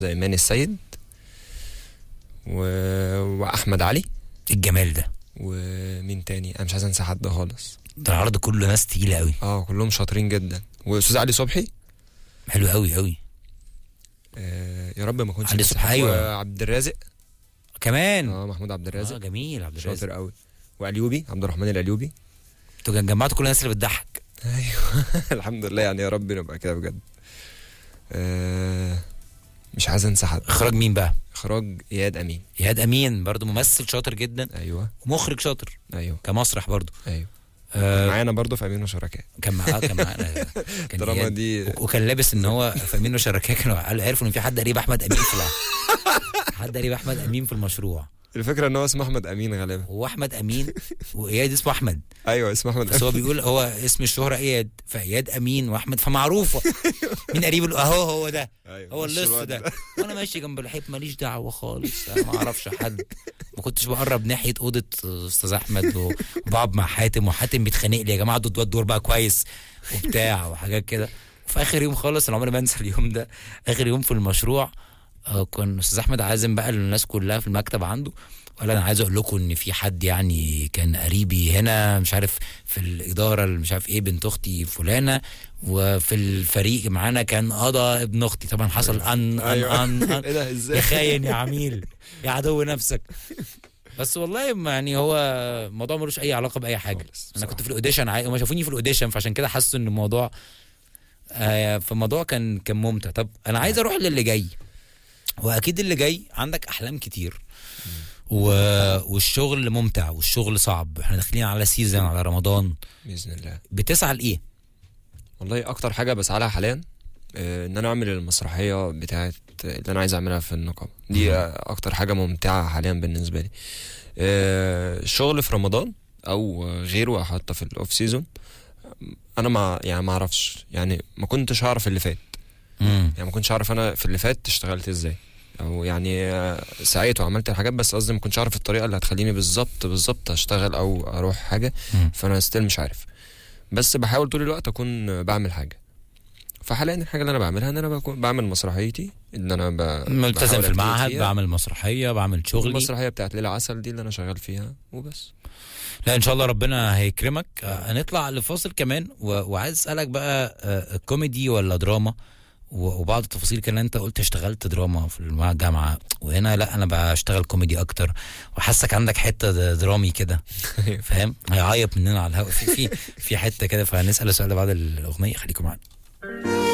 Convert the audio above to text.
ايمان السيد و... واحمد علي الجمال ده ومين تاني انا مش عايز انسى حد خالص ده العرض كله ناس تقيله قوي اه كلهم شاطرين جدا واستاذ علي صبحي حلو قوي قوي آه يا رب ما اكونش علي ناسي صبحي، حد. أيوة. وعبد الرازق كمان اه محمود عبد اه الرازق جميل عبد الرازق شاطر قوي وايوبي عبد الرحمن الايوبي انتوا جمعتوا كل الناس اللي بتضحك ايوه الحمد لله يعني يا رب نبقى كده بجد آه مش عايز انسى حد اخراج مين بقى اخراج اياد امين ايهاد امين برضو ممثل شاطر جدا ايوه ومخرج شاطر ايوه كمسرح برضو ايوه آه معانا برضه في امين وشركاء كان معاه كان معانا كان الدراما إيهاد. دي و- وكان لابس ان هو في امين وشركاء كانوا قالوا- عرفوا ان في حد قريب احمد امين في الع- حد قريب احمد امين في المشروع الفكره ان هو اسمه احمد امين غالبا هو احمد امين واياد اسمه احمد ايوه اسمه احمد بس هو بيقول هو اسم الشهرة اياد فاياد امين واحمد فمعروفه مين قريب ال- اهو هو ده أيوة، هو مش اللص الواد ده وانا ماشي جنب الحيط ماليش دعوه خالص أنا ما اعرفش حد ما كنتش بقرب ناحيه اوضه استاذ احمد وبقعد مع حاتم وحاتم بيتخانق لي يا جماعه دول الدور بقى كويس وبتاع وحاجات كده وفي اخر يوم خالص انا عمري ما انسى اليوم ده اخر يوم في المشروع آه، كان استاذ احمد عازم بقى للناس كلها في المكتب عنده ولا انا عايز اقول لكم ان في حد يعني كان قريبي هنا مش عارف في الاداره اللي مش عارف ايه بنت اختي فلانه وفي الفريق معانا كان قضى ابن اختي طبعا حصل ان ان أيوة. ان, أن ايه ده يا ازاي خاين يا عميل يا عدو نفسك بس والله ما يعني هو الموضوع ملوش اي علاقه باي حاجه خالص، انا بصراحة. كنت في الاوديشن عاي... هم شافوني في الاوديشن فعشان كده حسوا ان الموضوع آه فالموضوع كان كان ممتع طب انا عايز اروح للي جاي واكيد اللي جاي عندك احلام كتير و... والشغل ممتع والشغل صعب احنا داخلين على سيزون على رمضان باذن الله بتسعى لايه والله اكتر حاجه بسعى لها حاليا آه، ان انا اعمل المسرحيه بتاعت اللي انا عايز اعملها في النقابه دي مهم. آه، اكتر حاجه ممتعه حاليا بالنسبه لي آه، الشغل في رمضان او غيره او حتى في الاوف سيزون انا ما يعني ما اعرفش يعني ما كنتش اعرف اللي فات امم يعني ما كنتش اعرف انا في اللي فات اشتغلت ازاي او يعني آه، سعيت وعملت الحاجات بس قصدي ما كنتش اعرف الطريقه اللي هتخليني بالظبط بالظبط اشتغل او اروح حاجه مم. فانا ستيل مش عارف بس بحاول طول الوقت اكون بعمل حاجه فحاليا الحاجه اللي انا بعملها ان انا بكون بعمل مسرحيتي ان انا ب... ملتزم بحاول في أجتهد المعهد فيها. بعمل مسرحيه بعمل شغلي المسرحيه بتاعت ليلى عسل دي اللي انا شغال فيها وبس لا ان شاء الله ربنا هيكرمك آه، هنطلع لفاصل كمان و... وعايز اسالك بقى آه، كوميدي ولا دراما و... وبعض التفاصيل كان انت قلت اشتغلت دراما في الجامعه وهنا لا انا بشتغل كوميدي اكتر وحاسك عندك حته د- درامي كده فاهم هيعيط مننا على الهواء في في في حته كده فهنسال السؤال ده بعد الاغنيه خليكم معانا